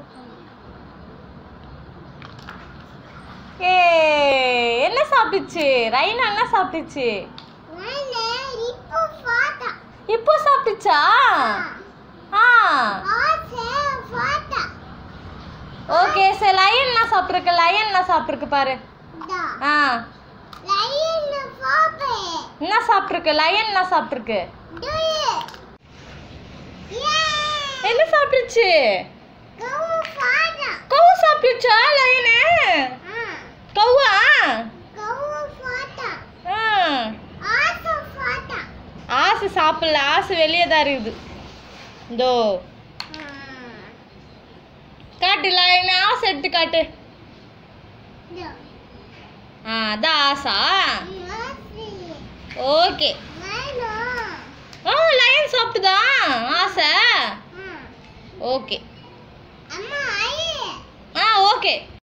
ஏ என்ன சாப்பிட்டுச்சு ரைனா என்ன சாப்பிட்டுச்சு இப்போ சாப்பிட்டுச்சா ஆ ஓகே சரி லயன் என்ன சாப்பிட்ருக்கு லயன் என்ன சாப்பிட்ருக்கு பாரு ஆ என்ன சாப்பிட்ருக்கு லயன் என்ன சாப்பிட்ருக்கு என்ன சாப்பிட்டுச்சு கவு சாப்பிட்டுச்சா லயனு கவ்வா ஆ ஆசை சாப்பிடல ஆசை வெளியே தான் இருக்குது இதோ காட்டு லயன் ஆசை எடுத்து காட்டு ஆ அதான் ஆசா ஓகே ஆ லயன் சாப்பிட்டுதா ஆசை ஓகே அம்மா ஐயே ஆ ஓகே